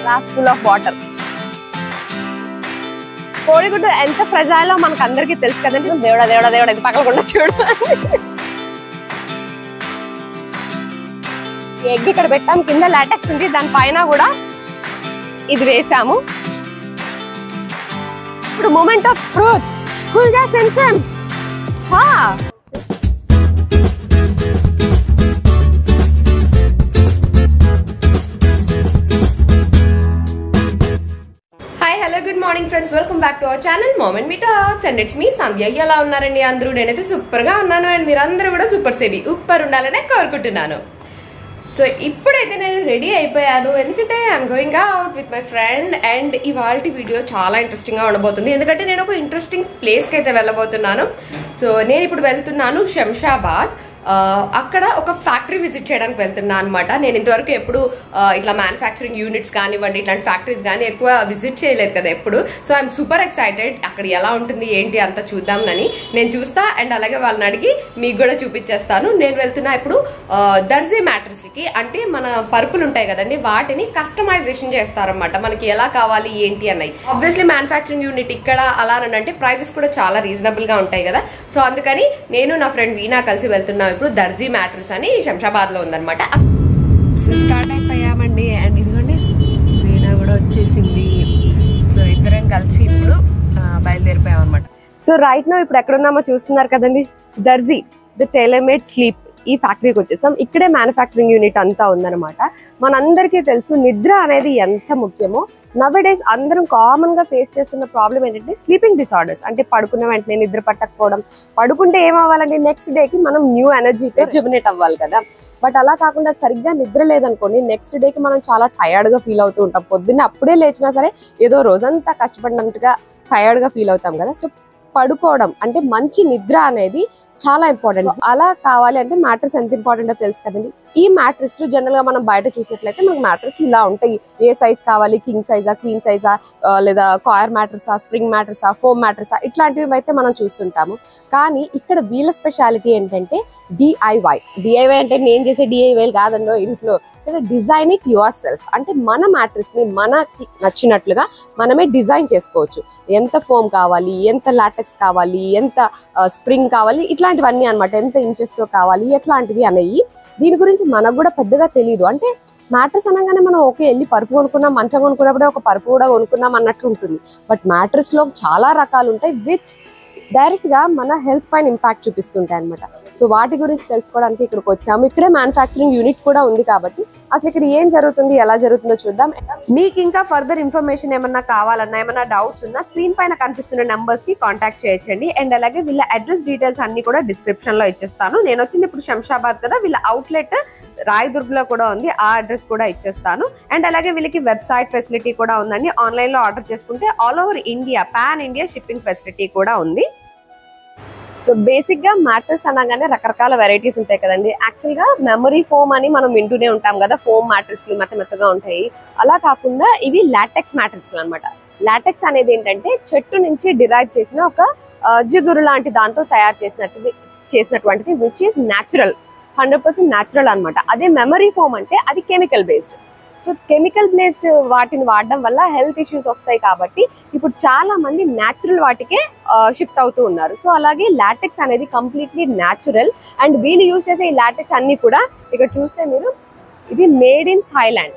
Glass full of water కోడిగుడ్డు ఎంత ప్రజాలో మనకు అందరికీ తెలుసు కదండి దేవుడా దేవుడా దేవుడా ఇది పగలకుండా చూడు ఎగ్ ఇక్కడ పెట్టాం కింద లాటెక్స్ ఉంది దాని పైన కూడా ఇది వేసాము ఇప్పుడు మూమెంట్ ఆఫ్ ఫ్రూట్స్ కూల్గా సెన్సమ్ ah hi hello good morning friends welcome back to our channel moment me talks and it's me Sandhya ఎలా ఉన్నారండి అందరూ నేనైతే సూపర్ గా ఉన్నాను అండ్ మీరందరూ కూడా సూపర్ సేవి ఉప్పర్ ఉండాలనే కోరుకుంటున్నాను సో ఇప్పుడైతే నేను రెడీ అయిపోయాను ఎందుకంటే I'm going out with my friend and ఇవాళ వీడియో చాలా ఇంట్రెస్టింగ్ గా ఉండబోతుంది ఎందుకంటే నేను ఒక ఇంట్రెస్టింగ్ ప్లేస్కి అయితే వెళ్ళబోతున్నాను సో నేను ఇప్పుడు వెళ్తున్నాను శంషాబాద్ ఆ, అక్కడ ఒక ఫ్యాక్టరీ విజిట్ చేయడానికి వెళ్తున్నా అనమాట నేను ఇంతవరకు ఎప్పుడు ఆ, ఇట్లా మ్యానుఫ్యాక్చరింగ్ యూనిట్స్ కానివ్వండి ఇట్లాంటి ఫ్యాక్టరీస్ కానీ ఎక్కువ విజిట్ చేయలేదు కదా ఎప్పుడు సో ఐఎమ్ సూపర్ ఎక్సైటెడ్ అక్కడ ఎలా ఉంటుంది ఏంటి అంతా చూద్దామని నేను చూస్తా అండ్ అలాగే వాళ్ళని అడిగి మీకు కూడా చూపించేస్తాను నేను వెళ్తున్నా ఇప్పుడు ఆ, దర్జీ మ్యాట్రస్కి అంటే మన పరుపులు ఉంటాయి కదండి వాటిని కస్టమైజేషన్ చేస్తారన్నమాట మనకి ఎలా కావాలి ఏంటి అన్నది ఆబ్వియస్లీ మ్యానుఫ్యాక్చరింగ్ యూనిట్ ఇక్కడ అలా అని అంటే ప్రైజెస్ కూడా చాలా రీజనబుల్ గా ఉంటాయి కదా సో అందుకని నేను నా ఫ్రెండ్ వీణా కలిసి వెళ్తున్నాం ఇప్పుడు దర్జీ మ్యాట్రస్ అని శంషాబాద్ లో ఉందన్నమాట సో స్టార్ట్ అయిపోయామండి అండ్ ఇదిగోండి వీణా కూడా వచ్చేసింది సో ఇద్దరం కలిసి ఇప్పుడు బయలుదేరిపోయాం అనమాట సో రైట్ నో ఇప్పుడు ఎక్కడున్నామో చూస్తున్నారు కదండి దర్జీ ద టెలమేడ్ స్లీప్ ఈ ఫ్యాక్టరీకి వచ్చేసాం ఇక్కడే మ్యానుఫ్యాక్చరింగ్ యూనిట్ అంతా ఉందన్నమాట మనందరికీ తెలుసు నిద్ర అనేది ఎంత ముఖ్యమో నవ్ డేస్ అందరం కామన్ గా ఫేస్ చేస్తున్న ప్రాబ్లం ఏంటంటే స్లీపింగ్ డిసార్డర్స్ అంటే పడుకున్న వెంటనే నిద్ర పట్టకపోవడం పడుకుంటే ఏమవ్వాలండి నెక్స్ట్ డేకి మనం న్యూ ఎనర్జీతో జుబినేట్ అవ్వాలి కదా బట్ అలా కాకుండా సరిగ్గా నిద్ర లేదనుకోండి నెక్స్ట్ డేకి మనం చాలా టయర్డ్ గా ఫీల్ అవుతూ ఉంటాం పొద్దున్నే అప్పుడే లేచినా సరే ఏదో రోజంతా కష్టపడినట్టుగా టయర్డ్ గా ఫీల్ అవుతాం కదా సో పడుకోవడం అంటే మంచి నిద్ర అనేది చాలా ఇంపార్టెంట్ అలా కావాలి అంటే మ్యాట్రెస్ ఎంత ఇంపార్టెంటో తెలుసు కదండి ఈ మ్యాట్రెస్ లో జనరల్ గా మనం బయట చూసినట్లయితే మనకు మ్యాట్రెస్ ఇలా ఉంటాయి ఏ సైజ్ కావాలి కింగ్ సైజా క్వీన్ సైజా లేదా కాయర్ మ్యాట్రసా స్ప్రింగ్ మ్యాట్రసా ఫోమ్ మ్యాట్రసా ఇట్లాంటివి అయితే మనం చూస్తుంటాము కానీ ఇక్కడ వీళ్ళ స్పెషాలిటీ ఏంటంటే డిఐవై డిఐవై అంటే నేను చేసే డిఐవై కాదండో ఇంట్లో డిజైన్ ఇట్ యువర్ సెల్ఫ్ అంటే మన మ్యాట్రెస్ ని మనకి నచ్చినట్లుగా మనమే డిజైన్ చేసుకోవచ్చు ఎంత ఫోమ్ కావాలి ఎంత లాటెక్స్ కావాలి ఎంత స్ప్రింగ్ కావాలి ఇట్లాంటివన్నీ అన్నమాట ఎంత ఇంచెస్ తో కావాలి ఎట్లాంటివి అనేవి దీని గురించి మనకు కూడా పెద్దగా తెలియదు అంటే మ్యాట్రెస్ అనగానే మనం ఓకే వెళ్ళి పరుపు కొనుక్కున్నాం మంచం కొనుక్కున్నప్పుడే ఒక పరుపు కూడా కొనుక్కున్నాం అన్నట్లు ఉంటుంది బట్ మ్యాట్రెస్ లో చాలా రకాలు ఉంటాయి విచ్ డైరెక్ట్ గా మన హెల్త్ పైన ఇంపాక్ట్ చూపిస్తుంటాయి అనమాట సో వాటి గురించి తెలుసుకోవడానికి ఇక్కడికి వచ్చాము ఇక్కడే మ్యానుఫ్యాక్చరింగ్ యూనిట్ కూడా ఉంది కాబట్టి అసలు ఇక్కడ ఏం జరుగుతుంది ఎలా జరుగుతుందో చూద్దాం మీకు ఇంకా ఫర్దర్ ఇన్ఫర్మేషన్ ఏమన్నా కావాలన్నా ఏమన్నా డౌట్స్ ఉన్నా స్క్రీన్ పైన కనిపిస్తున్న నెంబర్స్ కి కాంటాక్ట్ చేయొచ్చండి అండ్ అలాగే వీళ్ళ అడ్రస్ డీటెయిల్స్ అన్ని కూడా డిస్క్రిప్షన్ లో ఇచ్చేస్తాను నేను వచ్చింది ఇప్పుడు శంషాబాద్ కదా వీళ్ళ అవుట్లెట్ రాయదుర్గ్ లో కూడా ఉంది ఆ అడ్రస్ కూడా ఇచ్చేస్తాను అండ్ అలాగే వీళ్ళకి వెబ్సైట్ ఫెసిలిటీ కూడా ఉందండి ఆన్లైన్ లో ఆర్డర్ చేసుకుంటే all over India pan India shipping facility కూడా ఉంది సో బేసిక్ గా మ్యాట్రెస్ అనగానే రకరకాల వెరైటీస్ ఉంటాయి కదండి యాక్చువల్ గా మెమరీ ఫోమ్ అని మనం వింటూనే ఉంటాం కదా ఫోమ్ మ్యాట్రెస్లు మెత్త మెత్తగా ఉంటాయి అలా కాకుండా ఇవి లాటెక్స్ మ్యాట్రిక్స్ అన్నమాట లాటెక్స్ అనేది ఏంటంటే చెట్టు నుంచి డిరైవ్ చేసిన ఒక ఆ, జిగురు లాంటి దాంతో తయారు చేసినట్టు చేసినటువంటిది which is natural hundred percent natural అనమాట అదే మెమరీ ఫోమ్ అంటే అది chemical based so chemical based వాటిని వాడడం వల్ల హెల్త్ ఇష్యూస్ వస్తాయి కాబట్టి ఇప్పుడు చాలా మంది న్యాచురల్ వాటికే షిఫ్ట్ అవుతూ ఉన్నారు సో అలాగే లాటెక్స్ అనేది కంప్లీట్లీ న్యాచురల్ అండ్ వీళ్ళు యూజ్ చేసే ఈ లాటెక్స్ అన్ని కూడా ఇక్కడ చూస్తే మీరు ఇది మేడ్ ఇన్ థాయిలాండ్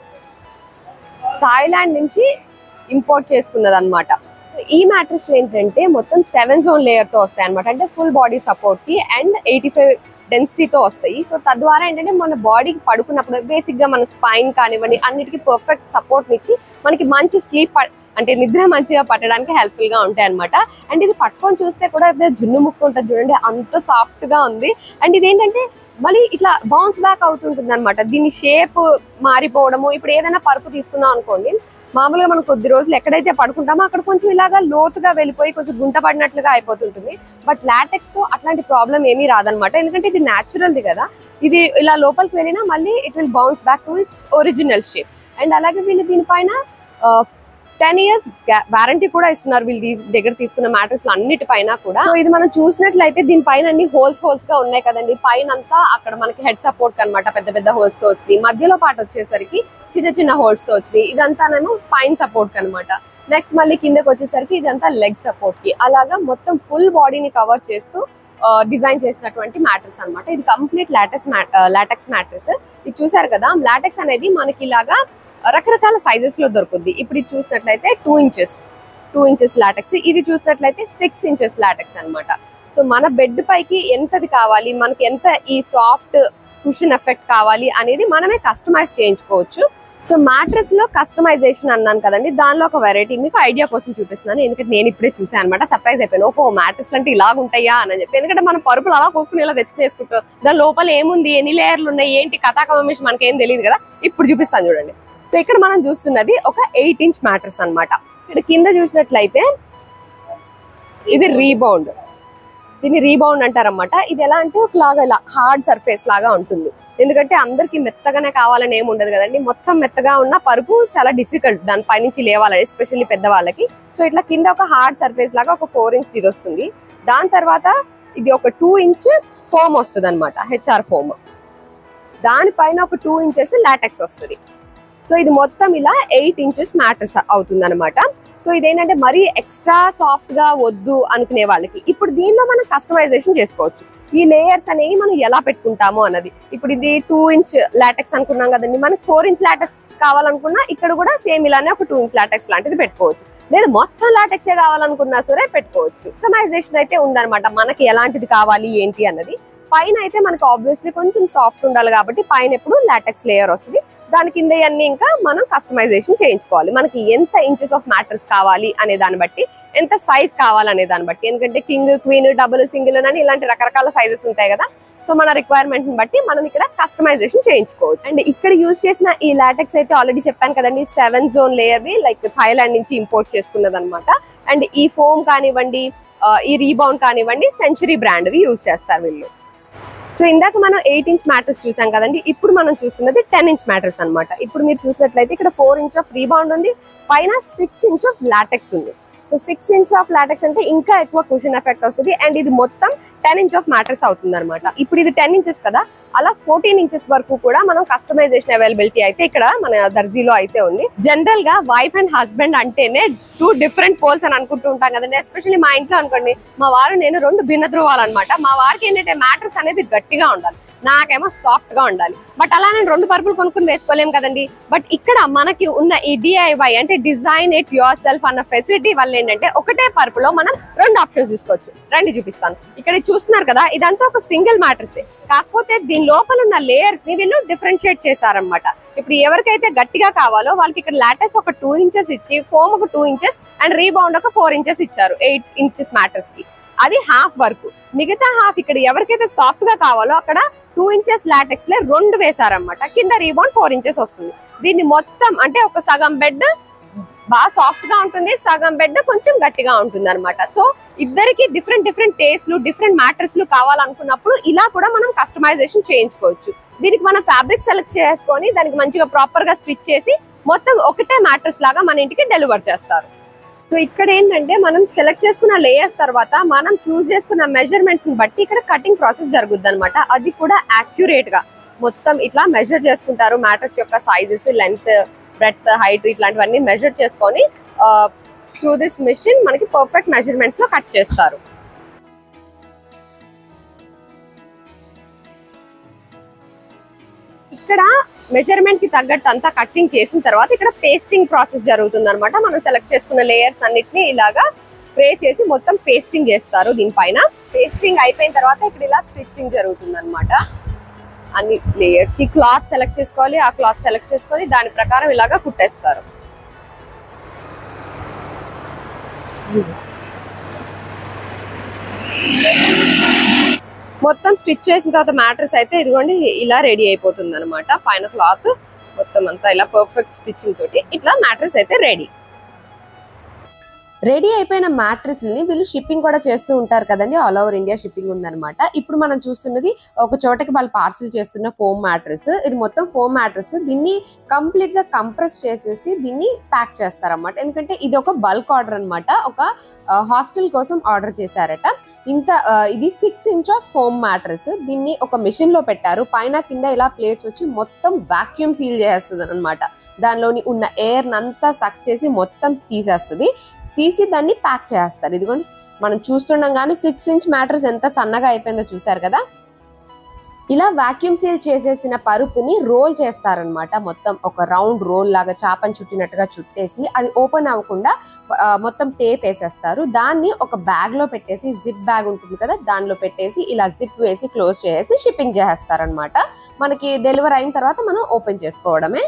థాయిలాండ్ నుంచి ఇంపోర్ట్ చేసుకున్నది అనమాట ఈ మ్యాట్రిక్స్ ఏంటంటే మొత్తం సెవెన్ జోన్ లేయర్ తో వస్తాయి అనమాట అంటే ఫుల్ బాడీ సపోర్ట్ కి అండ్ ఎయిటీ ఫైవ్ డెన్సిటీతో వస్తాయి సో తద్వారా ఏంటంటే మన బాడీకి పడుకున్నప్పుడు బేసిక్ గా మన స్పైన్ కానివ్వండి అన్నిటికీ పర్ఫెక్ట్ సపోర్ట్ ఇచ్చి మనకి మంచి స్లీప్ అంటే నిద్ర మంచిగా పట్టడానికి హెల్ప్ఫుల్ గా ఉంటాయి అనమాట అండ్ ఇది పట్టుకొని చూస్తే కూడా అదే జున్ను ముక్కు ఉంటుంది చూడండి అంత సాఫ్ట్ గా ఉంది అండ్ ఇది ఏంటంటే మళ్ళీ ఇట్లా బౌన్స్ బ్యాక్ అవుతుంటుంది అనమాట దీని షేప్ మారిపోవడము ఇప్పుడు ఏదైనా పరుపు తీసుకున్నాం అనుకోండి మామూలుగా మనం కొద్ది రోజులు ఎక్కడైతే పడుకుంటామో అక్కడ కొంచెం ఇలాగా లోతుగా వెళ్ళిపోయి కొంచెం గుంట పడినట్లుగా అయిపోతుంటుంది బట్ లాటెక్స్ తో అట్లాంటి ప్రాబ్లం ఏమీ రాదనమాట ఎందుకంటే ఇది న్యాచురల్ది కదా ఇది ఇలా లోపలికి వెళ్ళినా మళ్ళీ it will bounce back to its original shape and అలాగే వీళ్ళు దీనిపైన టెన్ ఇయర్స్ వారంటీ కూడా ఇస్తున్నారు వీళ్ళు దీ- దగ్గర తీసుకున్న మ్యాట్రెస్ అన్నిటిపైన కూడా సో ఇది మనం చూసినట్లయితే దీనిపైన అన్ని హోల్స్ హోల్స్ గా ఉన్నాయి కదండి పైన అంతా అక్కడ మనకి హెడ్ సపోర్ట్ అన్నమాట పెద్ద పెద్ద హోల్స్ తో వచ్చినాయి మధ్యలో పాటు వచ్చేసరికి చిన్న చిన్న హోల్స్ తో వచ్చినాయి ఇదంతానేమో స్పైన్ సపోర్ట్ అన్నమాట నెక్స్ట్ మళ్ళీ కిందకి వచ్చేసరికి ఇదంతా లెగ్ సపోర్ట్ కి అలాగా మొత్తం ఫుల్ బాడీని కవర్ చేస్తూ డిజైన్ చేసినటువంటి మ్యాట్రెస్ అన్నమాట ఇది కంప్లీట్ లాటెక్స్ లాటెక్స్ మ్యాట్రెస్ ఇది చూసారు కదా లాటెక్స్ అనేది మనకి ఇలాగా రకరకాల సైజెస్ లో దొరుకుద్ది ఇప్పుడు ఇది చూసినట్లయితే two inches two inches latex ఇది చూసినట్లయితే సిక్స్ ఇంచెస్ లాటెక్స్ అన్నమాట సో మన బెడ్ పైకి ఎంతది కావాలి మనకి ఎంత ఈ సాఫ్ట్ కుషన్ ఎఫెక్ట్ కావాలి అనేది మనమే కస్టమైజ్ చేయించుకోవచ్చు సో మ్యాట్రెస్ లో కస్టమైజేషన్ అన్నాను కదండి దానిలో ఒక వెరైటీ మీకు ఐడియా కోసం చూపిస్తున్నాను ఎందుకంటే నేను ఇప్పుడే చూసాను అనమాట సర్ప్రైజ్ అయిపోయాను ఓహో మ్యాట్రెస్ అంటే ఇలాగ ఉంటాయా అని చెప్పి ఎందుకంటే మనం పరుపులు అలా కొనుక్కుని ఇలా తెచ్చుకుని వేసుకుంటాం దాని లోపల ఏముంది ఎన్ని లేయర్లు ఉన్నాయి ఏంటి కథాకమేష్ మనకేం తెలియదు కదా ఇప్పుడు చూపిస్తాను చూడండి సో ఇక్కడ మనం చూస్తున్నది ఒక ఎయిట్ ఇంచ్ మ్యాట్రెస్ అన్నమాట ఇక్కడ కింద చూసినట్లయితే ఇది రీబౌండ్ దీన్ని రీబౌండ్ అంటారన్నమాట ఇది ఎలా అంటే ఒకలాగా ఇలా హార్డ్ సర్ఫేస్ లాగా ఉంటుంది ఎందుకంటే అందరికి మెత్తగానే కావాలని ఏమి ఉండదు కదండి మొత్తం మెత్తగా ఉన్న పరుపు చాలా డిఫికల్ట్ దాని పైనుంచి లేవాలని ఎస్పెషల్లీ పెద్దవాళ్ళకి సో ఇట్లా కింద ఒక హార్డ్ సర్ఫేస్ లాగా ఒక ఫోర్ ఇంచ్ ఇది వస్తుంది దాని తర్వాత ఇది ఒక టూ ఇంచ్ ఫోమ్ వస్తుంది అనమాట హెచ్ఆర్ ఫోమ్ దానిపైన ఒక టూ ఇంచెస్ లాటెక్స్ వస్తుంది సో ఇది మొత్తం ఇలా ఎయిట్ ఇంచెస్ మ్యాట్రస్ అవుతుంది అనమాట సో ఇదేంటంటే మరీ ఎక్స్ట్రా సాఫ్ట్ గా వద్దు అనుకునే వాళ్ళకి ఇప్పుడు దీనిలో మనం కస్టమైజేషన్ చేసుకోవచ్చు ఈ లేయర్స్ అనేవి మనం ఎలా పెట్టుకుంటాము అన్నది ఇప్పుడు ఇది టూ ఇంచ్ లాటెక్స్ అనుకున్నాం కదండి మనకి ఫోర్ ఇంచ్ లాటెక్స్ కావాలనుకున్నా ఇక్కడ కూడా సేమ్ ఇలానే ఒక టూ ఇంచ్ లాటెక్స్ లాంటిది పెట్టుకోవచ్చు లేదు మొత్తం లాటెక్సే కావాలనుకున్నా సరే పెట్టుకోవచ్చు కస్టమైజేషన్ అయితే ఉందన్నమాట మనకి ఎలాంటిది కావాలి ఏంటి అన్నది పైన అయితే మనకి ఆబ్వియస్లీ కొంచెం సాఫ్ట్ ఉండాలి కాబట్టి పైన ఎప్పుడు లాటెక్స్ లేయర్ వస్తుంది దాని కింద అన్ని ఇంకా మనం కస్టమైజేషన్ చేయించుకోవాలి మనకి ఎంత ఇంచెస్ ఆఫ్ మ్యాటర్స్ కావాలి అనే దాన్ని బట్టి ఎంత సైజ్ కావాలనే దాన్ని బట్టి ఎందుకంటే కింగ్ క్వీన్ డబుల్ సింగిల్ అని ఇలాంటి రకరకాల సైజెస్ ఉంటాయి కదా సో మన రిక్వైర్మెంట్ ని బట్టి మనం ఇక్కడ కస్టమైజేషన్ చేయించుకోవచ్చు అండ్ ఇక్కడ యూజ్ చేసిన ఈ లాటెక్స్ అయితే ఆల్రెడీ చెప్పాను కదండి సెవెన్ జోన్ లేయర్ ని లైక్ థాయిలాండ్ నుంచి ఇంపోర్ట్ చేసుకున్నది అనమాట అండ్ ఈ ఫోమ్ కానివ్వండి ఆ, ఈ రీబౌండ్ కానివ్వండి సెంచురీ బ్రాండ్వి యూజ్ చేస్తారు వీళ్ళు సో ఇందాక మనం ఎయిట్ ఇంచ్ మ్యాట్రస్ చూసాం కదండి ఇప్పుడు మనం చూస్తున్నది టెన్ ఇంచ్ మ్యాట్రస్ అన్నమాట ఇప్పుడు మీరు చూసినట్లయితే ఇక్కడ ఫోర్ ఇంచ్ ఆఫ్ రీబౌండ్ ఉంది పైన సిక్స్ ఇంచ్ ఆఫ్ లాటెక్స్ ఉంది so six inch of latex అంటే ఇంకా ఎక్కువ కుషన్ ఎఫెక్ట్ వస్తుంది అండ్ ఇది మొత్తం టెన్ ఇంచ్ ఆఫ్ మ్యాట్రస్ అవుతుంది అనమాట ఇప్పుడు ఇది టెన్ ఇంచెస్ కదా అలా ఫోర్టీన్ ఇంచెస్ వరకు కూడా మనం కస్టమైజేషన్ అవైలబిలిటీ అయితే ఇక్కడ మన దర్జీలో అయితే ఉంది జనరల్ గా వైఫ్ అండ్ హస్బెండ్ అంటేనే టూ డిఫరెంట్ పోల్స్ అని అనుకుంటూ ఉంటాం కదండి ఎస్పెషల్లీ మా ఇంట్లో అనుకోండి మా వారు నేను రెండు భిన్న ధృవాలు అనమాట మా వారికి ఏంటంటే మ్యాట్రస్ అనేది గట్టిగా ఉండాలి నాకేమో సాఫ్ట్ గా ఉండాలి బట్ అలా నేను రెండు పరుపులు కొనుక్కుని వేసుకోలేం కదండి బట్ ఇక్కడ మనకి ఉన్న ఈ డిఐవై అంటే డిజైన్ ఇట్ యువర్ సెల్ఫ్ అన్న ఫెసిలిటీ వల్ల ఏంటంటే ఒకటే పరుపులో మనం రెండు ఆప్షన్స్ తీసుకోవచ్చు రండి చూపిస్తాను ఇక్కడ ఇది చూస్తున్నారు కదా ఇదంతా ఒక సింగిల్ మ్యాట్రస్ కాకపోతే దీని లోపల ఉన్న లేయర్స్ ని వీళ్ళు డిఫరెన్షియేట్ చేశారనమాట ఇప్పుడు ఎవరికైతే గట్టిగా కావాలో వాళ్ళకి ఇక్కడ లాటెస్ ఒక టూ ఇంచెస్ ఇచ్చి ఫోమ్ ఒక టూ ఇంచెస్ అండ్ రీబౌండ్ ఒక ఫోర్ ఇంచెస్ ఇచ్చారు ఎయిట్ ఇంచెస్ మ్యాటర్స్ కి అది హాఫ్ వర్క్ మిగతా హాఫ్ ఇక్కడ ఎవరికైతే సాఫ్ట్ గా కావాలో అక్కడ టూ ఇంచెస్ లాటెక్స్ లే రెండు వేశారనమాట కింద రీబౌండ్ ఫోర్ ఇంచెస్ వస్తుంది దీన్ని మొత్తం అంటే ఒక సగం బెడ్ బాగా సాఫ్ట్ గా ఉంటుంది సగం బెడ్ కొంచెం గట్టిగా ఉంటుంది అనమాట సో ఇద్దరికి డిఫరెంట్ డిఫరెంట్ టేస్ట్లు డిఫరెంట్ మ్యాటర్స్ లు కావాలనుకున్నప్పుడు ఇలా కూడా మనం కస్టమైజేషన్ చేయించుకోవచ్చు దీనికి మనం ఫ్యాబ్రిక్ సెలెక్ట్ చేసుకొని దానికి మంచిగా ప్రాపర్ గా స్టిచ్ చేసి మొత్తం ఒకటే మ్యాటర్స్ లాగా మన ఇంటికి డెలివర్ చేస్తారు సో ఇక్కడ ఏంటంటే మనం సెలెక్ట్ చేసుకున్న లేయర్స్ తర్వాత మనం చూస్ చేసుకున్న మెజర్మెంట్స్ ని బట్టి ఇక్కడ కటింగ్ ప్రాసెస్ జరుగుద్ది అనమాట అది కూడా యాక్యురేట్ గా మొత్తం ఇట్లా మెజర్ చేసుకుంటారు మ్యాటర్స్ యొక్క సైజెస్ లెంత్ బ్రెత్ హైట్ ఇట్లాంటివన్నీ మెజర్ చేసుకొని త్రూ దిస్ మిషన్ మనకి పర్ఫెక్ట్ మెజర్మెంట్స్ లో కట్ చేస్తారు ఇక్కడ మెజర్మెంట్ కి తగ్గట్టు అంతా కటింగ్ చేసిన తర్వాత ఇక్కడ పేస్టింగ్ ప్రాసెస్ జరుగుతుంది అనమాట మనం సెలెక్ట్ చేసుకున్న లేయర్స్ అన్నిటిని ఇలాగా స్ప్రే చేసి మొత్తం పేస్టింగ్ చేస్తారు దీనిపైన పేస్టింగ్ అయిపోయిన తర్వాత ఇక్కడ ఇలా స్టిచ్చింగ్ జరుగుతుంది అనమాట అన్ని లేయర్స్ కి క్లాత్ సెలెక్ట్ చేసుకోవాలి ఆ క్లాత్ సెలెక్ట్ చేసుకొని దాని ప్రకారం ఇలాగా కుట్టేస్తారు మొత్తం స్టిచ్ చేసిన తర్వాత మ్యాట్రస్ అయితే ఇదిగోండి ఇలా రెడీ అయిపోతుంది అనమాట పైన క్లాత్ మొత్తం అంతా ఇలా పర్ఫెక్ట్ స్టిచ్చింగ్ తోటి ఇట్లా మ్యాట్రస్ అయితే రెడీ రెడీ అయిపోయిన మ్యాట్రిస్ ని వీళ్ళు షిప్పింగ్ కూడా చేస్తూ ఉంటారు కదండి ఆల్ ఓవర్ ఇండియా షిప్పింగ్ ఉందన్నమాట ఇప్పుడు మనం చూస్తున్నది ఒక చోటకి వాళ్ళు పార్సిల్ చేస్తున్న ఫోమ్ మ్యాట్రిస్ ఇది మొత్తం ఫోమ్ మ్యాట్రిస్ దీన్ని కంప్లీట్ గా కంప్రెస్ చేసేసి దీన్ని ప్యాక్ చేస్తారన్నమాట ఎందుకంటే ఇది ఒక బల్క్ ఆర్డర్ అన్నమాట ఒక హాస్టల్ కోసం ఆర్డర్ చేశారట ఇంత ఆ, ఇది six inch of foam mattress దీన్ని ఒక మిషన్ లో పెట్టారు పైన కింద ఇలా ప్లేట్స్ వచ్చి మొత్తం వాక్యూమ్ సీల్ చేస్తుంది అనమాట దానిలోని ఉన్న ఎయిర్ అంతా సక్ చేసి మొత్తం తీసేస్తుంది తీసి దాన్ని ప్యాక్ చేస్తారు ఇదిగోండి మనం చూస్తుండగానే కానీ సిక్స్ ఇంచ్ మ్యాట్రిస్ ఎంత సన్నగా అయిపోయిందో చూసారు కదా ఇలా వాక్యూమ్ సీల్ చేసేసిన పరుపుని రోల్ చేస్తారనమాట మొత్తం ఒక రౌండ్ రోల్ లాగా చాపని చుట్టినట్టుగా చుట్టేసి అది ఓపెన్ అవ్వకుండా ఆ, మొత్తం టేప్ వేసేస్తారు దాన్ని ఒక బ్యాగ్ లో పెట్టేసి జిప్ బ్యాగ్ ఉంటుంది కదా దానిలో పెట్టేసి ఇలా జిప్ వేసి క్లోజ్ చేసి షిప్పింగ్ చేసేస్తారనమాట మనకి డెలివరీ అయిన తర్వాత మనం ఓపెన్ చేసుకోవడమే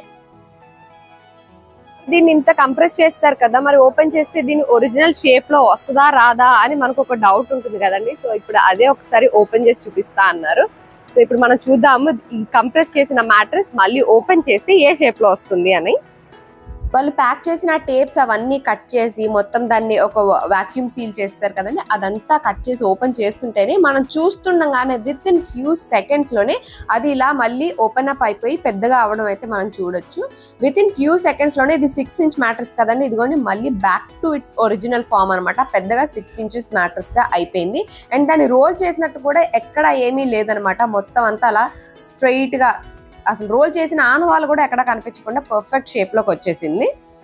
దీన్ని ఇంత కంప్రెస్ చేస్తారు కదా మరి ఓపెన్ చేస్తే దీని ఒరిజినల్ షేప్ లో వస్తుందా రాదా అని మనకు ఒక డౌట్ ఉంటుంది కదండి సో ఇప్పుడు అదే ఒకసారి ఓపెన్ చేసి చూపిస్తా అన్నారు సో ఇప్పుడు మనం చూద్దాము ఈ కంప్రెస్ చేసిన మ్యాట్రెస్ మళ్ళీ ఓపెన్ చేస్తే ఏ షేప్ లో వస్తుంది అని వాళ్ళు ప్యాక్ చేసిన టేప్స్ అవన్నీ కట్ చేసి మొత్తం దాన్ని ఒక వాక్యూమ్ సీల్ చేస్తారు కదండి అదంతా కట్ చేసి ఓపెన్ చేస్తుంటేనే మనం చూస్తుండగానే విత్ ఇన్ ఫ్యూ సెకండ్స్ లోనే అది ఇలా మళ్ళీ ఓపెన్ అప్ అయిపోయి పెద్దగా అవడం అయితే మనం చూడొచ్చు విత్ ఇన్ ఫ్యూ సెకండ్స్ లోనే ఇది సిక్స్ ఇంచ్ మ్యాట్రస్ కదండి ఇదిగోండి మళ్ళీ back to its original form అనమాట పెద్దగా సిక్స్ ఇంచెస్ మ్యాట్రస్ గా అయిపోయింది అండ్ దాన్ని రోల్ చేసినట్టు కూడా ఎక్కడ ఏమీ లేదనమాట మొత్తం అంతా అలా స్ట్రైట్ గా అసలు రోల్ చేసిన ఆనవాళ్ళు కూడా ఎక్కడ కనిపించకుండా పర్ఫెక్ట్ షేప్ లోకి వచ్చేసింది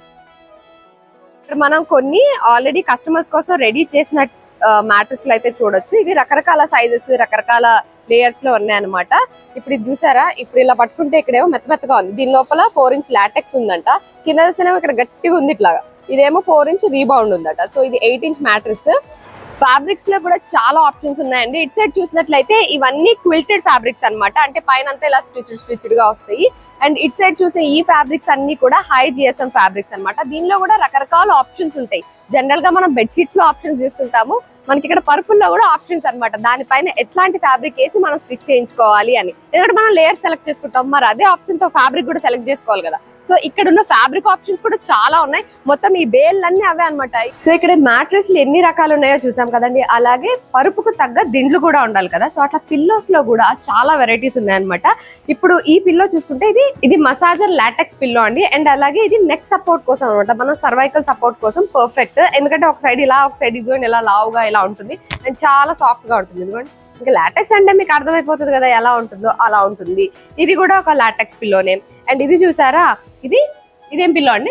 ఇక్కడ మనం కొన్ని ఆల్రెడీ కస్టమర్స్ కోసం రెడీ చేసిన మ్యాట్రస్ అయితే చూడొచ్చు ఇవి రకరకాల సైజెస్ రకరకాల లేయర్స్ లో ఉన్నాయన్నమాట ఇప్పుడు ఇది చూసారా ఇప్పుడు ఇలా పట్టుకుంటే ఇక్కడేమో మెత్త మెత్తగా ఉంది దీని లోపల ఫోర్ ఇంచ్ లాటెక్స్ ఉందంట కింద చూస్తేనేమో ఇక్కడ గట్టిగా ఉంది ఇట్లాగా ఇదేమో ఫోర్ ఇంచ్ రీబౌండ్ ఉందట సో ఇది ఎయిట్ ఇంచ్ మ్యాట్రస్ ఫ్యాబ్రిక్స్ లో కూడా చాలా ఆప్షన్స్ ఉన్నాయండి ఇటు సైడ్ చూసినట్లయితే ఇవన్నీ క్విల్టెడ్ ఫ్యాబ్రిక్స్ అన్నమాట అంటే పైన అంతా ఇలా స్టిచ్ స్టిచ్డ్ గా వస్తాయి అండ్ ఇటు సైడ్ చూసే ఈ ఫ్యాబ్రిక్స్ అన్ని కూడా హై జిఎస్ఎం ఫ్యాబ్రిక్స్ అన్నమాట దీనిలో కూడా రకరకాల ఆప్షన్స్ ఉంటాయి జనరల్ గా మనం బెడ్షీట్స్ లో ఆప్షన్స్ చూస్తుంటాము మనకి ఇక్కడ పరుపుల్లో కూడా ఆప్షన్స్ అన్నమాట దానిపైన ఎట్లాంటి ఫ్యాబ్రిక్ వేసి మనం స్టిచ్ చేయించుకోవాలి అని ఎందుకంటే మనం లేయర్ సెలెక్ట్ చేసుకుంటాం మరి అదే ఆప్షన్ తో ఫ్యాబ్రిక్ కూడా సెలెక్ట్ చేసుకోవాలి కదా సో ఇక్కడ ఉన్న ఫ్యాబ్రిక్ ఆప్షన్స్ కూడా చాలా ఉన్నాయి మొత్తం ఈ బేల్లన్నీ అవే అన్నమాట సో ఇక్కడ మ్యాట్రెస్ ఎన్ని రకాలు ఉన్నాయో చూసాం కదండి అలాగే పరుపుకు తగ్గ దిండ్లు కూడా ఉండాలి కదా సో అట్లా పిల్లోస్ లో కూడా చాలా వెరైటీస్ ఉన్నాయన్నమాట ఇప్పుడు ఈ పిల్లో చూసుకుంటే ఇది ఇది మసాజర్ లాటెక్స్ పిల్లో అండి అండ్ అలాగే ఇది నెక్ సపోర్ట్ కోసం అనమాట మన సర్వైకల్ సపోర్ట్ కోసం పర్ఫెక్ట్ ఎందుకంటే ఒక సైడ్ ఇలా ఒక సైడ్ ఇదిగోండి ఇలా లావుగా ఇలా ఉంటుంది అండ్ చాలా సాఫ్ట్ గా ఉంటుంది ఇదిగోండి ఇంకా లాటెక్స్ అంటే మీకు అర్థమైపోతుంది కదా ఎలా ఉంటుందో అలా ఉంటుంది ఇది కూడా ఒక లాటెక్స్ పిల్లోనే అండ్ ఇది చూసారా ఇది ఇదేం పిల్లో అండి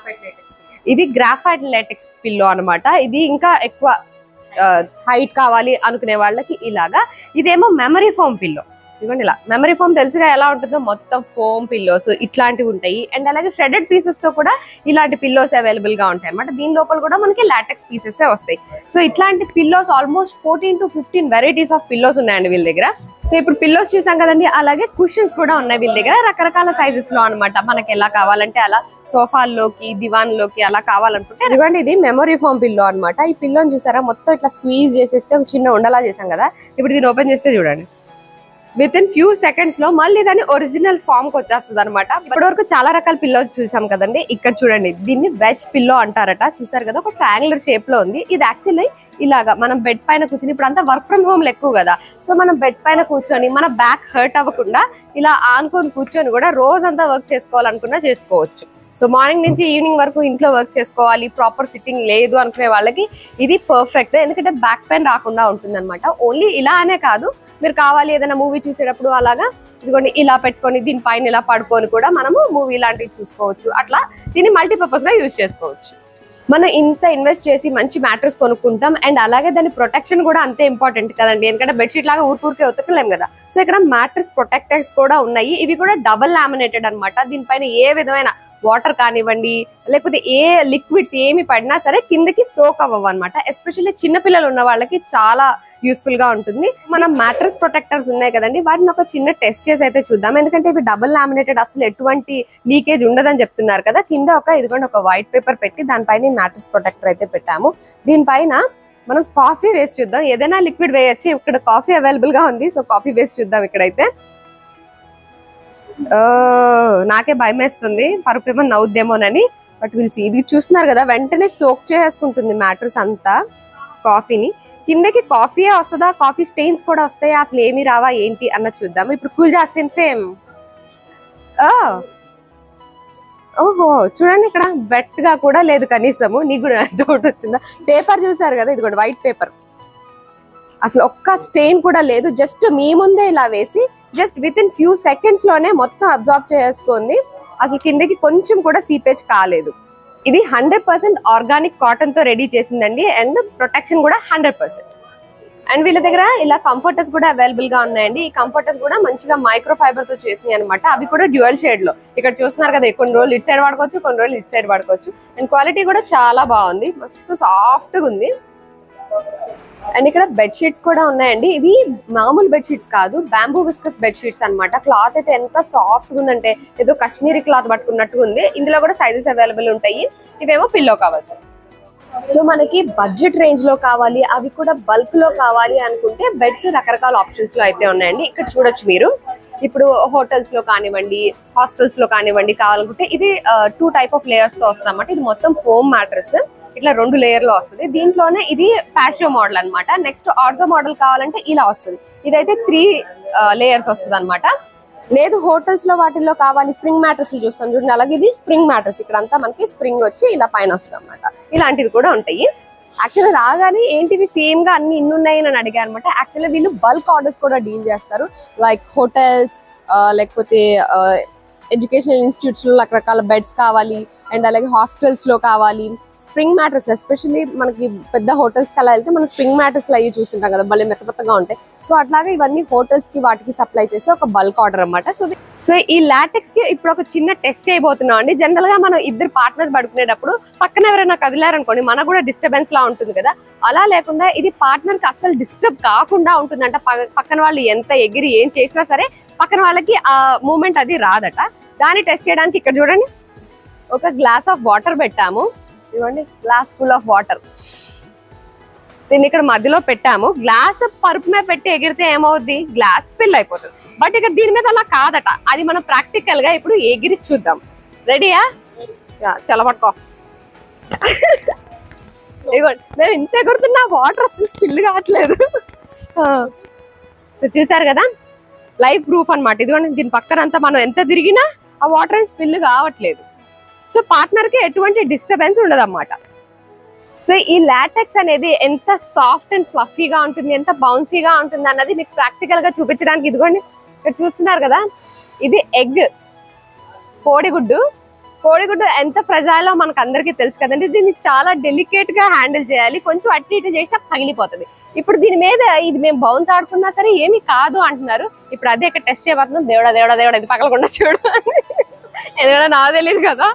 ఇది గ్రాఫైట్ లాటెక్స్ పిల్లో అన్నమాట ఇది ఇంకా ఎక్కువ హైట్ కావాలి అనుకునే వాళ్ళకి ఇలాగా ఇదేమో మెమరీ ఫోమ్ పిల్లో ఇదిగోండి ఇలా మెమరీ ఫోమ్ తెలుసుగా ఎలా ఉంటుందో మొత్తం ఫోమ్ పిల్లోస్ ఇట్లాంటివి ఉంటాయి అండ్ అలాగే షెడెడ్ పీసెస్ తో కూడా ఇలాంటి పిల్లోస్ అవైలబుల్ గా ఉంటాయి అనమాట దీని లోపల కూడా మనకి లాటెక్స్ పీసెస్ వస్తాయి సో ఇట్లాంటి pillows almost fourteen to fifteen varieties of pillows ఉన్నాయండి వీళ్ళ దగ్గర సో ఇప్పుడు పిల్లోస్ చూసాం కదండి అలాగే కుషన్స్ కూడా ఉన్నాయి వీళ్ళ దగ్గర రకరకాల సైజెస్ లో అన్నమాట మనకి ఎలా కావాలంటే అలా సోఫాల్లోకి దివాన్ లోకి అలా కావాలనుకుంటే ఇదిగోండి ఇది మెమరీ ఫోమ్ పిల్లో అన్నమాట ఈ పిల్లోని చూసారా మొత్తం ఇట్లా స్క్వీజ్ చేసేస్తే ఒక చిన్న ఉండలా చేసాం కదా ఇప్పుడు దీన్ని ఓపెన్ చేస్తే చూడండి విత్ ఇన్ ఫ్యూ సెకండ్స్ లో మళ్ళీ దాని ఒరిజినల్ ఫామ్ కి వచ్చేస్తుంది అనమాట ఇప్పటి వరకు చాలా రకాల పిల్లో చూసాం కదండి ఇక్కడ చూడండి దీన్ని వెజ్ పిల్లో అంటారట చూసారు కదా ఒక ట్రయాంగులర్ షేప్ లో ఉంది ఇది యాక్చువల్లీ ఇలాగా మనం బెడ్ పైన కూర్చొని ఇప్పుడు అంతా వర్క్ ఫ్రమ్ హోమ్ ఎక్కువ కదా సో మనం బెడ్ పైన కూర్చొని మన బ్యాక్ హర్ట్ అవ్వకుండా ఇలా ఆనుకొని కూర్చొని కూడా రోజంతా వర్క్ చేసుకోవాలనుకున్నా చేసుకోవచ్చు సో మార్నింగ్ నుంచి ఈవినింగ్ వరకు ఇంట్లో వర్క్ చేసుకోవాలి ప్రాపర్ సిట్టింగ్ లేదు అనుకునే వాళ్ళకి ఇది పర్ఫెక్ట్ ఎందుకంటే బ్యాక్ పెయిన్ రాకుండా ఉంటుంది అనమాట ఓన్లీ ఇలా అనే కాదు మీరు కావాలి ఏదైనా మూవీ చూసేటప్పుడు అలాగా ఇదిగోండి ఇలా పెట్టుకొని దీనిపైన ఇలా పడుకొని కూడా మనము మూవీ లాంటివి చూసుకోవచ్చు అట్లా దీన్ని మల్టీపర్పస్ గా యూజ్ చేసుకోవచ్చు మనం ఇంత ఇన్వెస్ట్ చేసి మంచి మ్యాట్రెస్ కొనుక్కుంటాం అండ్ అలాగే దాని ప్రొటెక్షన్ కూడా అంతే ఇంపార్టెంట్ కదండి ఎందుకంటే బెడ్షీట్ లాగా ఊరికే ఉతకలేం కదా సో ఇక్కడ మ్యాట్రెస్ ప్రొటెక్టర్స్ కూడా ఉన్నాయి ఇవి కూడా డబల్ లామినేటెడ్ అన్నమాట దీనిపైన ఏ విధమైన వాటర్ కానివ్వండి లేకపోతే ఏ లిక్విడ్స్ ఏమి పడినా సరే కిందకి సోక్ అవ్వవు అనమాట ఎస్పెషల్లీ చిన్నపిల్లలు ఉన్న వాళ్ళకి చాలా యూస్ఫుల్ గా ఉంటుంది మనం మ్యాట్రెస్ ప్రొటెక్టర్స్ ఉన్నాయి కదండి వాటిని ఒక చిన్న టెస్ట్ చేసి అయితే చూద్దాం ఎందుకంటే ఇవి డబుల్ లామినేటెడ్ అసలు ఎటువంటి లీకేజ్ ఉండదని చెప్తున్నారు కదా కింద ఒక ఇదిగోండి ఒక వైట్ పేపర్ పెట్టి దానిపైన మ్యాట్రెస్ ప్రొటెక్టర్ అయితే పెట్టాము దీనిపైన మనం కాఫీ వేసి చూద్దాం ఏదైనా లిక్విడ్ వేయచ్చు ఇక్కడ కాఫీ అవైలబుల్ గా ఉంది సో కాఫీ వేసి చూద్దాం ఇక్కడైతే ఓ, నాకే భయం వేస్తుంది పరుపు ఏమో నవ్వుద్దేమోనని బట్ విల్సి ఇది చూస్తున్నారు కదా వెంటనే సోక్ చేసుకుంటుంది మ్యాట్రస్ అంతా కాఫీని కిందకి కాఫీ వస్తుందా కాఫీ స్టెయిన్స్ కూడా వస్తాయా అసలు ఏమి రావా ఏంటి అన్నది చూద్దాం ఇప్పుడు కూల్ చేస్తాం సేమ్ ఓహో చూడండి ఇక్కడ వెట్ గా కూడా లేదు కనీసము నీకు కూడా డౌట్ వచ్చిందా పేపర్ చూసారు కదా ఇది కూడా వైట్ పేపర్ అసలు ఒక్క స్టెయిన్ కూడా లేదు జస్ట్ మీ ముందే ఇలా వేసి just with in few seconds లోనే మొత్తం అబ్జార్బ్ చేసుకుంది అసలు కిందకి కొంచెం కూడా సీపేజ్ కాలేదు ఇది హండ్రెడ్ పర్సెంట్ ఆర్గానిక్ కాటన్ తో రెడీ చేసిందండి అండ్ ప్రొటెక్షన్ కూడా హండ్రెడ్ పర్సెంట్ అండ్ వీళ్ళ దగ్గర ఇలా కంఫర్టర్స్ కూడా అవైలబుల్ గా ఉన్నాయండి ఈ కంఫర్టర్స్ కూడా మంచిగా మైక్రో ఫైబర్ తో చేసినాయి అనమాట అవి కూడా డ్యూయల్ షేడ్ లో ఇక్కడ చూస్తున్నారు కదా కొన్ని రోజులు ఇటు సైడ్ వాడుకోవచ్చు కొన్ని రోజులు ఇటు సైడ్ వాడుకోవచ్చు అండ్ క్వాలిటీ కూడా చాలా బాగుంది మస్తు సాఫ్ట్ గా ఉంది అండ్ ఇక్కడ బెడ్ షీట్స్ కూడా ఉన్నాయండి ఇవి మామూలు బెడ్ షీట్స్ కాదు బ్యాంబూ విస్కస్ బెడ్ షీట్స్ అనమాట క్లాత్ అయితే ఎంత సాఫ్ట్ గా ఉందంటే ఏదో కాశ్మీరీ క్లాత్ పట్టుకున్నట్టుగా ఉంది ఇందులో కూడా సైజెస్ అవైలబుల్ ఉంటాయి ఇవేమో పిల్లో కావాల్సి సో మనకి బడ్జెట్ రేంజ్ లో కావాలి అవి కూడా బల్క్ లో కావాలి అనుకుంటే బెడ్స్ రకరకాల ఆప్షన్స్ లో అయితే ఉన్నాయండి ఇక్కడ చూడొచ్చు మీరు ఇప్పుడు హోటల్స్ లో కానివ్వండి హాస్టల్స్ లో కానివ్వండి కావాలనుకుంటే ఇది టూ టైప్ ఆఫ్ లేయర్స్ తో వస్తుంది అనమాట ఇది మొత్తం ఫోమ్ మ్యాట్రస్ ఇట్లా రెండు లేయర్ లో వస్తుంది దీంట్లోనే ఇది ప్యాషో మోడల్ అన్నమాట నెక్స్ట్ ఆర్గో మోడల్ కావాలంటే ఇలా వస్తుంది ఇదైతే త్రీ లేయర్స్ వస్తుంది అనమాట లేదు హోటల్స్ లో వాటిల్లో కావాలి స్ప్రింగ్ మ్యాట్రస్ చూస్తాం చూడండి అలాగే ఇది స్ప్రింగ్ మ్యాట్రస్ ఇక్కడ అంతా మనకి స్ప్రింగ్ వచ్చి ఇలా పైన వస్తుంది అనమాట ఇలాంటివి కూడా ఉంటాయి యాక్చువల్లీ రాగానే ఏంటివి సేమ్ గా అన్ని ఇన్ని ఉన్నాయి అని అడిగారు అనమాట యాక్చువల్లీ వీళ్ళు బల్క్ ఆర్డర్స్ కూడా డీల్ చేస్తారు లైక్ హోటల్స్ లేకపోతే ఎడ్యుకేషనల్ ఇన్స్టిట్యూట్స్ లో రకరకాల బెడ్స్ కావాలి అండ్ అలాగే హాస్టల్స్ లో కావాలి స్ప్రింగ్ మ్యాటర్స్ ఎస్పెషల్లీ మనకి పెద్ద హోటల్స్ కి అలా వెళ్తే మనం స్ప్రింగ్ మ్యాటర్స్ అయ్యి చూస్తుంటాం కదా భలే మెత్త మెత్తగా ఉంటాయి సో అట్లాగే ఇవన్నీ హోటల్స్ కి వాటికి సప్లై చేసే ఒక బల్క్ ఆర్డర్ అన్నమాట సో సో ఈ లాటెక్స్ కి ఇప్పుడు ఒక చిన్న టెస్ట్ చేయబోతున్నాం అండి జనరల్ గా మనం ఇద్దరు పార్ట్నర్స్ పడుకునేటప్పుడు పక్కన ఎవరైనా కదిలారనుకోండి మనకు కూడా డిస్టర్బెన్స్ లా ఉంటుంది కదా అలా లేకుండా ఇది పార్ట్నర్ కి అస్సలు డిస్టర్బ్ కాకుండా ఉంటుందంట ప- పక్కన వాళ్ళు ఎంత ఎగిరి ఏం చేసినా సరే పక్కన వాళ్ళకి ఆ మూమెంట్ అది రాదట దాన్ని టెస్ట్ చేయడానికి ఇక్కడ చూడండి ఒక గ్లాస్ ఆఫ్ వాటర్ పెట్టాము ఇదిగోండి గ్లాస్ ఫుల్ ఆఫ్ వాటర్ దీన్ని ఇక్కడ మధ్యలో పెట్టాము గ్లాస్ పరుపు మీద పెట్టి ఎగిరితే ఏమవుద్ది గ్లాస్ స్పిల్ అయిపోతుంది బట్ ఇక్కడ దీని మీద అలా కాదట అది మనం ప్రాక్టికల్ గా ఇప్పుడు ఎగిరి చూద్దాం రెడీయా చలబట్టుకో ఇదిగోండి మేము ఇంత ఎగురుతున్నా వాటర్ అసలు స్పిల్ కావట్లేదు సో చూసారు కదా లైఫ్ ప్రూఫ్ అన్నమాట ఇదిగోండి దీని పక్కనంతా మనం ఎంత తిరిగినా ఆ వాటర్ ఏం స్పిల్ కావట్లేదు సో పార్ట్నర్ కి ఎటువంటి డిస్టర్బెన్స్ ఉండదు అన్నమాట సో ఈ లాటెక్స్ అనేది ఎంత సాఫ్ట్ అండ్ ఫ్లఫీగా ఉంటుంది ఎంత బౌన్సీగా ఉంటుంది అన్నది మీకు ప్రాక్టికల్ గా చూపించడానికి ఇదిగోండి ఇక్కడ చూస్తున్నారు కదా ఇది ఎగ్ కోడిగుడ్డు కోడిగుడ్డు ఎంత ప్రజాలో మనకు అందరికీ తెలుసు కదండి దీన్ని చాలా డెలికేట్ గా హ్యాండిల్ చేయాలి కొంచెం అటు ఇటు చేసినా పగిలిపోతుంది ఇప్పుడు దీని మీద ఇది మేము బౌన్స్ ఆడుకున్నా సరే ఏమీ కాదు అంటున్నారు ఇప్పుడు అదే ఇక్కడ టెస్ట్ చేయబోతున్నాం దేవుడా దేవుడా దేవుడా ఇది పగలకుండా చూడు ఎందుకంటే నాకు తెలియదు కదా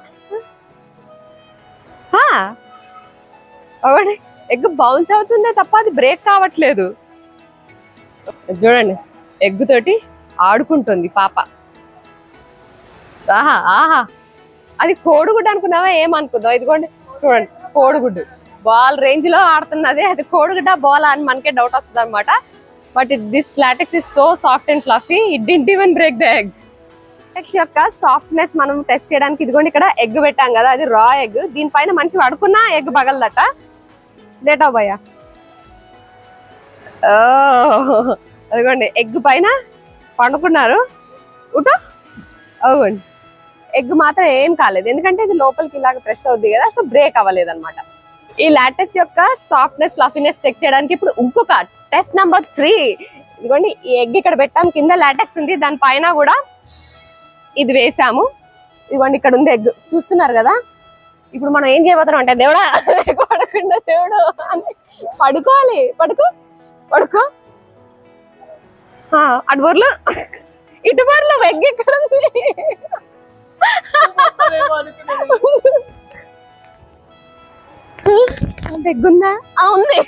హా. ఒకటి ఎగ్ బౌన్స్ అవుతుందే తప్ప అది బ్రేక్ కావట్లేదు చూడండి ఎగ్ తోటి ఆడుకుంటుంది పాప ఆహా ఆహా అది కోడిగుడ్డు అనుకున్నావా ఏమనుకున్నావు ఇదిగోండి చూడండి కోడిగుడ్డు బాల్ రేంజ్ లో ఆడుతున్నది అది కోడిగుడ్డ బాల్ అని మనకే డౌట్ వస్తుంది అనమాట but this latex is so soft and fluffy it didn't even break the egg latex యొక్క సాఫ్ట్నెస్ మనం టెస్ట్ చేయడానికి ఇదిగోండి ఇక్కడ ఎగ్ పెట్టాం కదా అది రా ఎగ్ దీనిపైన మనిషి పడుకున్నా ఎగ్ పగలదట లేట్ అవ్వయ్యా అదిగోండి ఎగ్ పైన పండుకున్నారు ఉటో అవునండి ఎగ్ మాత్రం ఏం కాలేదు ఎందుకంటే ఇది లోపలికి ఇలాగ ప్రెస్ అవుద్ది కదా సో బ్రేక్ అవ్వలేదు అనమాట ఈ లాటెస్ యొక్క సాఫ్ట్నెస్ ఫ్లఫీనెస్ చెక్ చేయడానికి ఇప్పుడు ఇంకొక టెస్ట్ నెంబర్ త్రీ ఇదిగోండి ఈ ఎగ్ ఇక్కడ పెట్టాం కింద లాటెక్స్ ఉంది దాని పైన కూడా ఇది వేసాము ఇదిగోండి ఇక్కడ ఉంది ఎగ్ చూస్తున్నారు కదా ఇప్పుడు మనం ఏం చేయబోతున్నాం అంటే దేవుడా పడకుండా దేవుడు అని పడుకోవాలి పడుకో పడుకో ఆ, అటు బోర్లు ఇటు బోర్లు ఎగ్ ఇక్కడ ఉంది ఎగ్గుందా ఆ, ఉంది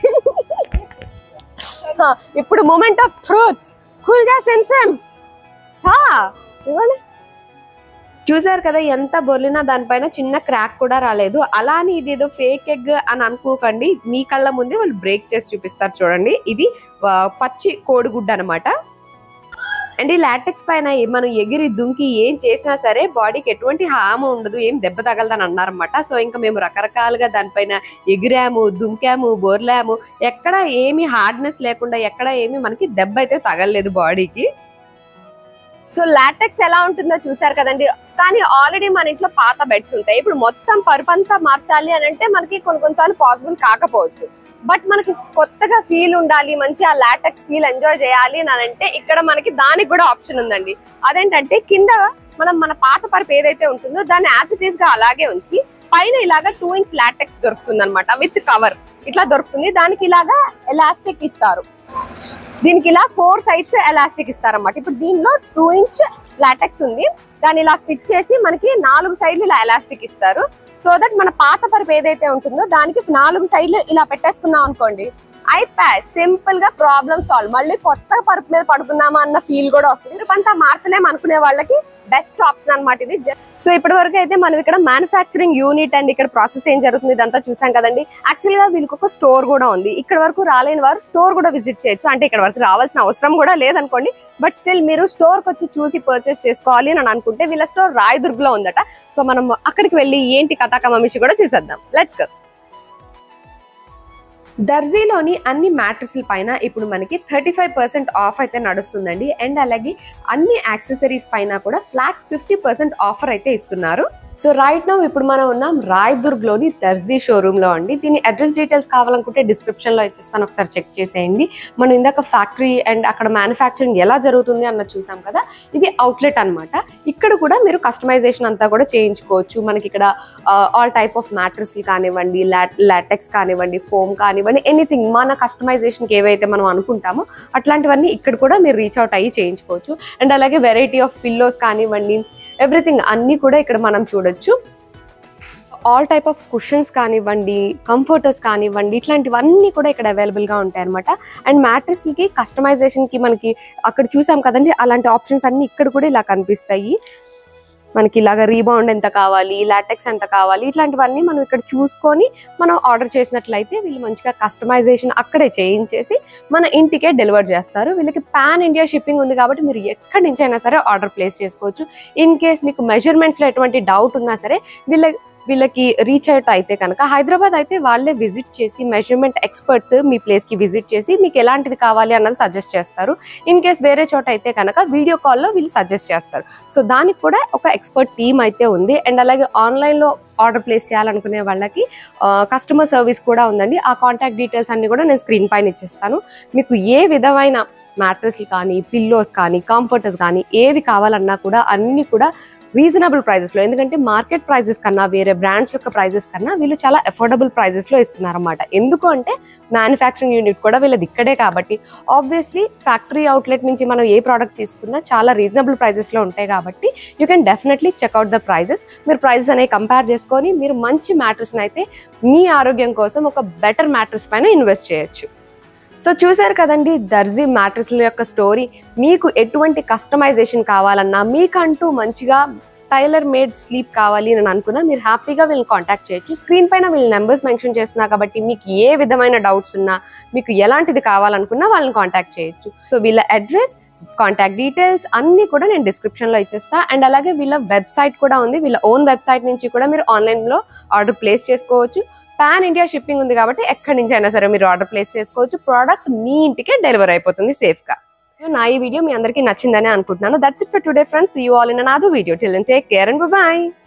ఆ, ఇప్పుడు మూమెంట్ ఆఫ్ ట్రూత్ కూల్ గా సెన్సెమ్ ఇవ్వండి చూసారు కదా ఎంత బొర్లినా దానిపైన చిన్న క్రాక్ కూడా రాలేదు అలా అని ఇది ఏదో ఫేక్ ఎగ్ అని అనుకోకండి మీ కళ్ళ ముందే వాళ్ళు బ్రేక్ చేసి చూపిస్తారు చూడండి ఇది ఆ, పచ్చి కోడిగుడ్డు అనమాట అండ్ ఈ లాటెక్స్ పైన ఏ- మనం ఎగిరి దుంకి ఏం చేసినా సరే బాడీకి ఎటువంటి హామ్ ఉండదు ఏం దెబ్బ తగలదని అన్నారనమాట సో ఇంకా మేము రకరకాలుగా దానిపైన ఎగిరాము దుంకాము బోర్లాము ఎక్కడ ఏమి హార్డ్నెస్ లేకుండా ఎక్కడ ఏమి మనకి దెబ్బ అయితే తగలలేదు బాడీకి సో లాటెక్స్ ఎలా ఉంటుందో చూసారు కదండి కానీ ఆల్రెడీ మన ఇంట్లో పాత బెడ్స్ ఉంటాయి ఇప్పుడు మొత్తం పరుపంతా మార్చాలి అని అంటే మనకి కొన్ని కొన్నిసార్లు పాసిబుల్ కాకపోవచ్చు బట్ మనకి కొత్తగా ఫీల్ ఉండాలి మంచి ఆ లాటెక్స్ ఫీల్ ఎంజాయ్ చేయాలి అని అంటే ఇక్కడ మనకి దానికి కూడా ఆప్షన్ ఉందండి అదేంటంటే కింద మనం మన పాత పరుపు ఏదైతే ఉంటుందో దాన్ని యాజ్ ఇట్ ఈస్ గా అలాగే ఉంచి పైన ఇలాగా టూ ఇంచ్ లాటెక్స్ దొరుకుతుంది అనమాట విత్ కవర్ ఇట్లా దొరుకుతుంది దానికి ఇలాగా ఎలాస్టిక్ ఇస్తారు దీనికి ఇలా ఫోర్ సైడ్స్ ఎలాస్టిక్ ఇస్తారన్నమాట ఇప్పుడు దీనిలో టూ ఇంచ్ లాటెక్స్ ఉంది దాన్ని ఇలా స్టిచ్ చేసి మనకి నాలుగు సైడ్లు ఇలా ఎలాస్టిక్ ఇస్తారు సో దట్ మన పాత పరుపు ఏదైతే ఉంటుందో దానికి నాలుగు సైడ్లు ఇలా పెట్టేసుకున్నాం అనుకోండి అయిపోయి సింపుల్ గా ప్రాబ్లమ్ సాల్వ్ మళ్ళీ కొత్త పరుపు మీద పడుకున్నామా అన్న ఫీల్ కూడా వస్తుంది ఇరుపంతా మార్చలేం అనుకునే వాళ్ళకి బెస్ట్ ఆప్షన్ అన్నమాట ఇది సో ఇప్పటి వరకు అయితే మనం ఇక్కడ మ్యానుఫ్యాక్చరింగ్ యూనిట్ అండ్ ఇక్కడ ప్రాసెస్ ఏం జరుగుతుంది ఇదంతా చూసాం కదండి యాక్చువల్ గా వీళ్ళకి ఒక స్టోర్ కూడా ఉంది ఇక్కడ వరకు రాలేని వారు స్టోర్ కూడా విజిట్ చేయొచ్చు అంటే ఇక్కడ వరకు రావాల్సిన అవసరం కూడా లేదనుకోండి బట్ స్టిల్ మీరు స్టోర్ కి వచ్చి చూసి పర్చేస్ చేసుకోవాలి అని అనుకుంటే వీళ్ళ స్టోర్ రాయదుర్గ్లో ఉందట సో మనం అక్కడికి వెళ్ళి ఏంటి కథాక మమిషి కూడా చూసేద్దాం లెట్స్ గో దర్జీలోని అన్ని మ్యాట్రస్ల పైన ఇప్పుడు మనకి థర్టీ ఫైవ్ పర్సెంట్ ఆఫ్ అయితే నడుస్తుందండి అండ్ అలాగే అన్ని యాక్సెసరీస్ పైన కూడా ఫ్లాట్ ఫిఫ్టీ పర్సెంట్ ఆఫర్ అయితే ఇస్తున్నారు సో రైట్ నౌ ఇప్పుడు మనం ఉన్నాం రాయదుర్గ్లోని దర్జీ షోరూమ్ లో అండి దీని అడ్రస్ డీటెయిల్స్ కావాలనుకుంటే డిస్క్రిప్షన్ లో ఇచ్చేస్తాను ఒకసారి చెక్ చేసేయండి మనం ఇందాక ఫ్యాక్టరీ అండ్ అక్కడ మ్యానుఫ్యాక్చరింగ్ ఎలా జరుగుతుంది అన్నది చూసాం కదా ఇది అవుట్లెట్ అన్నమాట ఇక్కడ కూడా మీరు కస్టమైజేషన్ అంతా కూడా చేయించుకోవచ్చు మనకి ఇక్కడ ఆల్ టైప్ ఆఫ్ మ్యాట్రస్ కానివ్వండి లాటెక్స్ కానివ్వండి ఫోమ్ కానివ్వండి ఎనీథింగ్ మన కస్టమైజేషన్కి ఏవైతే మనం అనుకుంటామో అట్లాంటివన్నీ ఇక్కడ కూడా మీరు రీచ్ అవుట్ అయ్యి చేయించుకోవచ్చు అండ్ అలాగే వెరైటీ ఆఫ్ పిల్లోస్ కానివ్వండి ఎవ్రీథింగ్ అన్నీ కూడా ఇక్కడ మనం చూడొచ్చు ఆల్ టైప్ ఆఫ్ కుషన్స్ కానివ్వండి కంఫర్టర్స్ కానివ్వండి ఇట్లాంటివన్నీ కూడా ఇక్కడ అవైలబుల్గా ఉంటాయి అనమాట అండ్ మ్యాట్రస్కి కస్టమైజేషన్కి మనకి అక్కడ చూసాం కదండి అలాంటి ఆప్షన్స్ అన్ని ఇక్కడ కూడా ఇలా కనిపిస్తాయి మనకి ఇలాగ రీబౌండ్ ఎంత కావాలి లాటెక్స్ ఎంత కావాలి ఇట్లాంటివన్నీ మనం ఇక్కడ చూసుకొని మనం ఆర్డర్ చేసినట్లయితే వీళ్ళు మంచిగా కస్టమైజేషన్ అక్కడే చేయించేసి మన ఇంటికే డెలివర్ చేస్తారు వీళ్ళకి పాన్ ఇండియా షిప్పింగ్ ఉంది కాబట్టి మీరు ఎక్కడి నుంచి అయినా సరే ఆర్డర్ ప్లేస్ చేసుకోవచ్చు ఇన్ కేస్ మీకు మెజర్మెంట్స్లో ఎటువంటి డౌట్ ఉన్నా సరే వీళ్ళ వీళ్ళకి రీచ్ అవుట్ అయితే కనుక హైదరాబాద్ అయితే వాళ్ళే విజిట్ చేసి మెజర్మెంట్ ఎక్స్పర్ట్స్ మీ ప్లేస్కి విజిట్ చేసి మీకు ఎలాంటిది కావాలి అన్నది సజెస్ట్ చేస్తారు ఇన్ కేస్ వేరే చోట అయితే కనుక వీడియో కాల్లో వీళ్ళు సజెస్ట్ చేస్తారు సో దానికి కూడా ఒక ఎక్స్పర్ట్ టీమ్ అయితే ఉంది అండ్ అలాగే ఆన్లైన్లో ఆర్డర్ ప్లేస్ చేయాలనుకునే వాళ్ళకి కస్టమర్ సర్వీస్ కూడా ఉందండి ఆ కాంటాక్ట్ డీటెయిల్స్ అన్ని కూడా నేను స్క్రీన్ పైన ఇచ్చేస్తాను మీకు ఏ విధమైన మ్యాట్రస్లు కానీ పిల్లోస్ కానీ కంఫర్టర్స్ కానీ ఏవి కావాలన్నా కూడా అన్ని కూడా రీజనబుల్ ప్రైజెస్లో ఎందుకంటే మార్కెట్ ప్రైజెస్ కన్నా వేరే బ్రాండ్స్ యొక్క ప్రైజెస్ కన్నా వీళ్ళు చాలా అఫోర్డబుల్ ప్రైజెస్లో ఇస్తున్నారన్నమాట ఎందుకు అంటే మ్యానుఫ్యాక్చరింగ్ యూనిట్ కూడా వీళ్ళది ఇక్కడే కాబట్టి ఆబ్వియస్లీ ఫ్యాక్టరీ అవుట్లెట్ నుంచి మనం ఏ ప్రోడక్ట్ తీసుకున్నా చాలా రీజనబుల్ ప్రైజెస్లో ఉంటాయి కాబట్టి you can definitely check out the prices మీరు ప్రైజెస్ అనేవి కంపేర్ చేసుకొని మీరు మంచి మ్యాట్రస్ని అయితే మీ ఆరోగ్యం కోసం ఒక బెటర్ మ్యాట్రస్ పైన ఇన్వెస్ట్ చేయొచ్చు సో చూసారు కదండి దర్జీ మ్యాట్రస్ల యొక్క స్టోరీ మీకు ఎటువంటి కస్టమైజేషన్ కావాలన్నా మీకంటూ మంచిగా టైలర్ మేడ్ స్లీప్ కావాలి అని అనుకున్నా మీరు హ్యాపీగా వీళ్ళని కాంటాక్ట్ చేయొచ్చు స్క్రీన్ పైన వీళ్ళ నెంబర్స్ మెన్షన్ చేస్తున్నా కాబట్టి మీకు ఏ విధమైన డౌట్స్ ఉన్నా మీకు ఎలాంటిది కావాలనుకున్నా వాళ్ళని కాంటాక్ట్ చేయొచ్చు సో వీళ్ళ అడ్రస్ కాంటాక్ట్ డీటెయిల్స్ అన్నీ కూడా నేను డిస్క్రిప్షన్లో ఇచ్చేస్తా అండ్ అలాగే వీళ్ళ వెబ్సైట్ కూడా ఉంది వీళ్ళ ఓన్ వెబ్సైట్ నుంచి కూడా మీరు ఆన్లైన్లో ఆర్డర్ ప్లేస్ చేసుకోవచ్చు పాన్ ఇండియా షిప్పింగ్ ఉంది కాబట్టి ఎక్కడి నుంచి అయినా సరే మీరు ఆర్డర్ ప్లేస్ చేసుకోవచ్చు ప్రోడక్ట్ మీ ఇంటికే డెలివర్ అయిపోతుంది సేఫ్గా నా ఈ వీడియో మీ అందరికీ నచ్చిందని అనుకుంటున్నాను that's it for today friends you all in another video till take care and bye